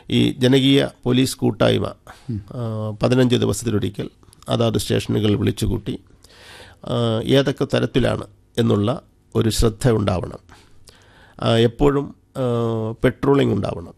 ഈ ജനകീയ പോലീസ് കൂട്ടായ്മ ആ, പതിനഞ്ച് ദിവസത്തിലൊരിക്കൽ അതാത് സ്റ്റേഷനുകൾ വിളിച്ചുകൂട്ടി ആ, ഏതൊക്കെ തരത്തിലാണ് എന്നുള്ള ഒരു ശ്രദ്ധ ഉണ്ടാവണം ആ, എപ്പോഴും പെട്രോളിംഗ് ഉണ്ടാവണം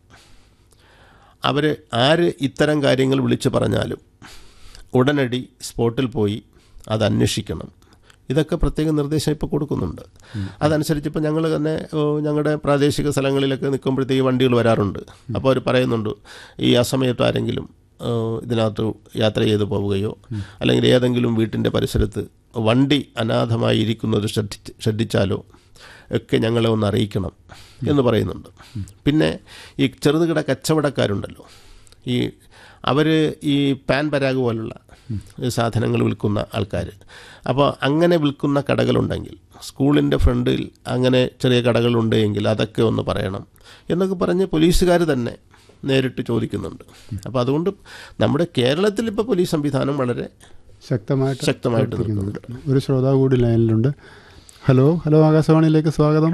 അവർ ആര് ഇത്തരം കാര്യങ്ങൾ വിളിച്ചു പറഞ്ഞാലും ഉടനടി സ്പോട്ടിൽ പോയി അത് അന്വേഷിക്കണം ഇതൊക്കെ പ്രത്യേക നിർദ്ദേശം ഇപ്പോൾ കൊടുക്കുന്നുണ്ട് അതനുസരിച്ച് ഇപ്പോൾ ഞങ്ങൾ തന്നെ ഓ, ഞങ്ങളുടെ പ്രാദേശിക സ്ഥലങ്ങളിലൊക്കെ നിൽക്കുമ്പോഴത്തേക്ക് വണ്ടികൾ വരാറുണ്ട് അപ്പോൾ അവർ പറയുന്നുണ്ട് ഈ അസമയത്ത് ആരെങ്കിലും ഏ, ഇതിനകത്ത് യാത്ര ചെയ്ത് പോവുകയോ അല്ലെങ്കിൽ ഏതെങ്കിലും വീട്ടിൻ്റെ പരിസരത്ത് വണ്ടി അനാഥമായി ഇരിക്കുന്നത് ശ്രദ്ധിച്ച് ശ്രദ്ധിച്ചാലോ ഒക്കെ ഞങ്ങളെ ഒന്ന് അറിയിക്കണം എന്ന് പറയുന്നുണ്ട് പിന്നെ ഈ ചെറുകിട കച്ചവടക്കാരുണ്ടല്ലോ ഈ അവർ ഈ പാൻ പരാഗ് പോലുള്ള സാധനങ്ങൾ വിൽക്കുന്ന ആൾക്കാർ അപ്പോൾ അങ്ങനെ വിൽക്കുന്ന കടകളുണ്ടെങ്കിൽ സ്കൂളിൻ്റെ ഫ്രണ്ടിൽ അങ്ങനെ ചെറിയ കടകളുണ്ടെങ്കിൽ അതൊക്കെ ഒന്ന് പറയണം എന്നൊക്കെ പറഞ്ഞ് പോലീസുകാർ തന്നെ നേരിട്ട് ചോദിക്കുന്നുണ്ട് അപ്പോൾ അതുകൊണ്ട് നമ്മുടെ കേരളത്തിൽ ഇപ്പോൾ പോലീസ് സംവിധാനം വളരെ ശക്തമായിട്ട് ശക്തമായിട്ട് പ്രവർത്തിക്കുന്നുണ്ട് ഒരു ശ്രോതാവ് കൂടി ലൈനിലുണ്ട് ഹലോ ഹലോ ആകാശവാണിയിലേക്ക് സ്വാഗതം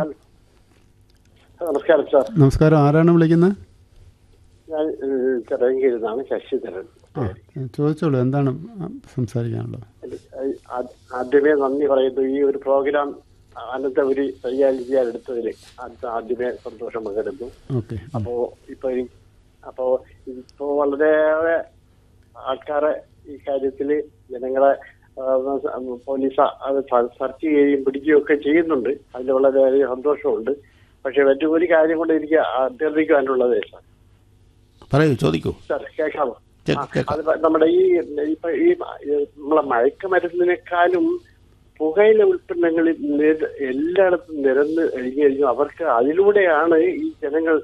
നമസ്കാരം സാർ നമസ്കാരം ആരാണ് വിളിക്കുന്നത് ഞാൻ ചിറങ്കിയിൽ നിന്നാണ് ശശിധരൻ ആ ചോദിച്ചോളൂ എന്താണ് സംസാരിക്കാനുള്ളത് ഏഹ്, ആ- ആദ്യമേ നന്ദി പറയുന്നു ഈ ഒരു പ്രോഗ്രാം അനന്തപുരി കൈകാര്യം ചെയ്യാൻ എടുത്തതിൽ ആദ്യമേ സന്തോഷം പകരുന്നു ഓക്കെ അപ്പോ ഇപ്പൊ ഈ- അപ്പോ ഇപ്പോ വളരെയേറെ ആൾക്കാരെ ഈ കാര്യത്തില് ജനങ്ങളെ ആ, പോലീസ് അത് സ- സെർച്ച് ചെയ്യുകയും പിടിക്കുകയും ഒക്കെ ചെയ്യുന്നുണ്ട് അതിൽ വളരെയധികം സന്തോഷമുണ്ട് പക്ഷെ മറ്റൊരു കാര്യം കൊണ്ട് എനിക്ക് അഭ്യർത്ഥിക്കാനുള്ളത് സാർ പറയൂ ചോദിക്കൂ സാർ കേൾക്കാമോ കേ- ആ, കേൾക്കാം. അത് നമ്മുടെ ഈ ഇപ്പൊ ഈ നമ്മളെ മയക്കുമരുന്നിനേക്കാളും പുകയില ഉൽപ്പന്നങ്ങളിൽ നിര- എല്ലായിടത്തും നിരന്ന് കഴിഞ്ഞു കഴിഞ്ഞു അവർക്ക് അതിലൂടെയാണ് ഈ ജനങ്ങൾ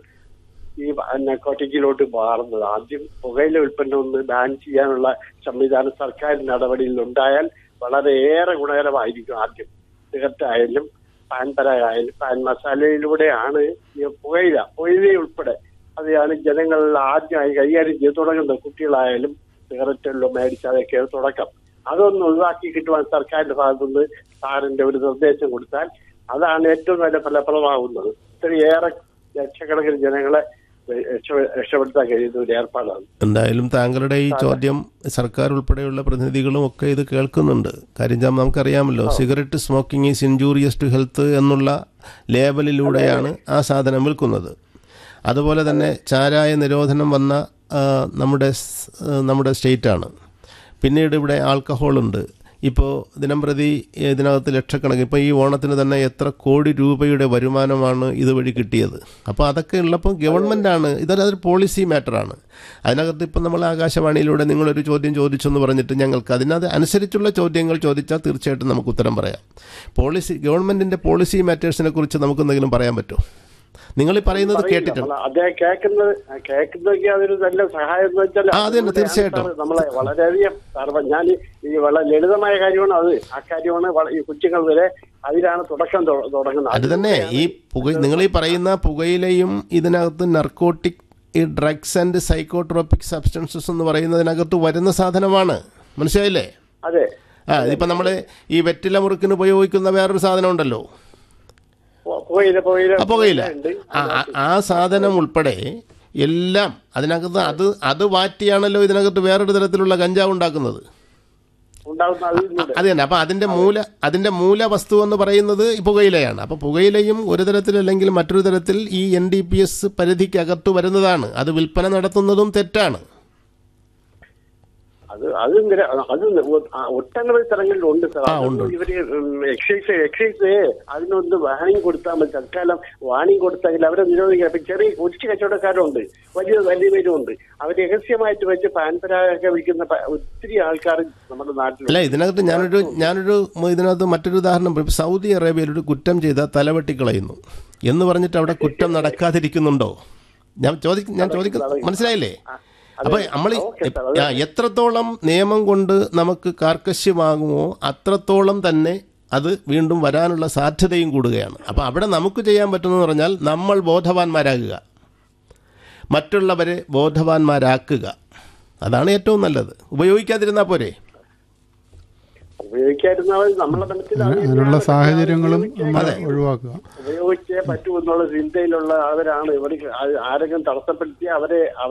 ഈ നക്കോട്ടിക്കിലോട്ട് മാറുന്നത് ആദ്യം പുകയില ഉൽപ്പന്നം ഒന്ന് ബാൻ ചെയ്യാനുള്ള സംവിധാനം സർക്കാർ നടപടിയിൽ ഉണ്ടായാൽ വളരെയേറെ ഗുണകരമായിരിക്കും ആദ്യം സിഗരറ്റ് ആയാലും പാൻ പരാഗായാലും പാൻ മസാലയിലൂടെയാണ് ഈ പുകയില പുകയില ഉൾപ്പെടെ അതാണ് ജനങ്ങൾ ആദ്യമായി കൈകാര്യം ചെയ്ത് തുടങ്ങുന്നത് കുട്ടികളായാലും സിഗരറ്റെല്ലാം മേടിച്ച് അതൊക്കെ തുടക്കം അതൊന്ന് ഒഴിവാക്കി കിട്ടുവാൻ സർക്കാരിന്റെ ഭാഗത്തുനിന്ന് സാറിന്റെ ഒരു നിർദ്ദേശം കൊടുത്താൽ അതാണ് ഏറ്റവും നല്ല ഫലപ്രദമാകുന്നത് ഇത്രയേറെ ലക്ഷക്കണക്കിന് ജനങ്ങളെ രക്ഷ- രക്ഷപ്പെടുത്താൻ കഴിയുന്ന ഒരു ഏർപ്പാടാണ് എന്തായാലും താങ്കളുടെ ഈ ചോദ്യം സർക്കാർ ഉൾപ്പെടെയുള്ള പ്രതിനിധികളും ഒക്കെ ഇത് കേൾക്കുന്നുണ്ട് കാര്യം ചാ നമുക്കറിയാമല്ലോ cigarette smoking is injurious to health എന്നുള്ള ലേബലിലൂടെയാണ് ആ സാധനം വിൽക്കുന്നത് അതുപോലെ തന്നെ ചാരായ നിരോധനം വന്ന ആ, നമ്മുടെ സ്- ആ, നമ്മുടെ സ്റ്റേറ്റാണ് പിന്നീട് ഇവിടെ ആൽക്കഹോളുണ്ട് ഇപ്പോൾ ദിനം പ്രതി ഇതിനകത്ത് ലക്ഷക്കണക്കിന് ഇപ്പോൾ ഈ ഓണത്തിന് തന്നെ എത്ര കോടി രൂപയുടെ വരുമാനമാണ് ഇതുവഴി കിട്ടിയത് അപ്പോൾ അതൊക്കെ ഉള്ളപ്പോൾ ഗവൺമെൻറ്റാണ് ഇതൊരു അതൊരു പോളിസി മാറ്ററാണ് അതിനകത്ത് ഇപ്പം നമ്മൾ ആകാശവാണിയിലൂടെ നിങ്ങളൊരു ചോദ്യം ചോദിച്ചെന്ന് പറഞ്ഞിട്ട് ഞങ്ങൾക്ക് അതിനകത്ത് അനുസരിച്ചുള്ള ചോദ്യങ്ങൾ ചോദിച്ചാൽ തീർച്ചയായിട്ടും നമുക്ക് ഉത്തരം പറയാം പോളിസി ഗവൺമെൻറ്റിൻ്റെ പോളിസി മാറ്റേഴ്സിനെ കുറിച്ച് നമുക്ക് എന്തെങ്കിലും പറയാൻ പറ്റുമോ നിങ്ങൾ ഈ പറയുന്നത് കേട്ടിട്ടുണ്ട് നമ്മള് അദ്ദേഹം കേൾക്കുന്നത് കേൾക്കുന്നതൊക്കെ അതൊരു നല്ല സഹായം എന്ന് വെച്ചാൽ ആ, അത് തന്നെ, തീർച്ചയായിട്ടും. സാറ് നമ്മളെ വളരെയധികം സാർ ഞാൻ ഈ വളരെ ലളിതമായ കാര്യമാണ് അത് ആ കാര്യമാണ് വള- ഈ കുട്ടികൾ വരെ അതിലാണ് തുടക്കം തൊ- തുടങ്ങുന്നത് അത് തന്നെ ഈ പുക നിങ്ങൾ ഈ പറയുന്ന പുകയിലയും ഇതിനകത്ത് നർക്കോട്ടിക് ഈ ഡ്രഗ്സ് ആൻഡ് സൈക്കോട്രോപിക് സബ്സ്റ്റൻസസ് എന്ന് പറയുന്നതിനകത്ത് വരുന്ന സാധനമാണ് മനസ്സിലായില്ലേ അതെ ആ ഇതിപ്പോൾ നമ്മൾ ഈ വെറ്റില മുറുക്കിന് ഉപയോഗിക്കുന്ന വേറൊരു സാധനം ഉണ്ടല്ലോ പു- പുകയില പുകയില ആ പുകയില ഉണ്ട് ആ ആ- ആ സാധനം ഉൾപ്പെടെ എല്ലാം അതിനകത്ത് അത് അത് വാറ്റിയാണല്ലോ ഇതിനകത്ത് വേറൊരു തരത്തിലുള്ള കഞ്ചാവ് ഉണ്ടാക്കുന്നത് ഉണ്ടാകുന്ന അതിലൂടെ അത് തന്നെ അപ്പം അതിൻ്റെ മൂല അതിൻ്റെ മൂല വസ്തു എന്ന് പറയുന്നത് ഈ പുകയിലയാണ് അപ്പോൾ പുകയിലയും ഒരു തരത്തിൽ അല്ലെങ്കിൽ മറ്റൊരു തരത്തിൽ ഈ എൻ ഡി പി എസ് പരിധിക്കകത്ത് വരുന്നതാണ് അത് വിൽപ്പന നടത്തുന്നതും തെറ്റാണ് അത് അത് നിര- അത് ഒ- ആ ഒട്ടനവധി സ്ഥലങ്ങളിലുണ്ട് സാർ ആ, അത് ഉണ്ട്, ഉണ്ട്. ഇവര് എക്സൈസ് എക്സൈസ് അതിനൊന്ന് വാണിംഗ് കൊടുത്താൽ മതി തൽക്കാലം വാണിംഗ് കൊടുത്തെങ്കിൽ അവരെ നിരോധിക്കുക ഇപ്പൊ ചെറിയ കൊച്ചു കച്ചവടക്കാരുണ്ട് വലിയ വലിയ പേരുണ്ട് അവർ രഹസ്യമായിട്ട് വെച്ച് പാൻപരാഗൊക്കെ വിൽക്കുന്ന പ- ഒത്തിരി ആൾക്കാർ നമ്മുടെ നാട്ടിലുണ്ട് അല്ല ഇതിനകത്ത് ഞാനൊരു ഞാനൊരു ഇതിനകത്ത് മറ്റൊരു ഉദാഹരണം പറയും. സൗദി അറേബ്യയിൽ ഒരു കുറ്റം ചെയ്ത തലവെട്ടിക്കളയുന്നു എന്ന് പറഞ്ഞിട്ട് അവിടെ കുറ്റം നടക്കാതിരിക്കുന്നുണ്ടോ ഞാൻ ചോദിക്ക ഞാൻ ചോദിക്കുന്ന മനസ്സിലായില്ലേ അപ്പോൾ നമ്മൾ ഓക്കേ സാർ, അത് എത്രത്തോളം നിയമം കൊണ്ട് നമുക്ക് കാർക്കശ്യമാകുമോ അത്രത്തോളം തന്നെ അത് വീണ്ടും വരാനുള്ള സാധ്യതയും കൂടുകയാണ് അപ്പോൾ അവിടെ നമുക്ക് ചെയ്യാൻ പറ്റുന്നതെന്ന് പറഞ്ഞാൽ നമ്മൾ ബോധവാന്മാരാകുക മറ്റുള്ളവരെ ബോധവാന്മാരാക്കുക അതാണ് ഏറ്റവും നല്ലത് ഉപയോഗിക്കാതിരുന്നാൽ പോരെ ഉപയോഗിക്കാതിരുന്നാൽ നമ്മളെ മനസ്സിൽ അത് അതിനുള്ള തന്നെയാണ്. സാഹചര്യങ്ങളും ഉപയോഗിച്ചേ- നമ്മൾ ഒഴിവാക്കുക ഉപയോഗിച്ചേ പറ്റൂ എന്നുള്ള ചിന്തയിലുള്ള അവരാണ് ഇവർക്ക് ആരെങ്കിലും തടസ്സപ്പെടുത്തി അവരെ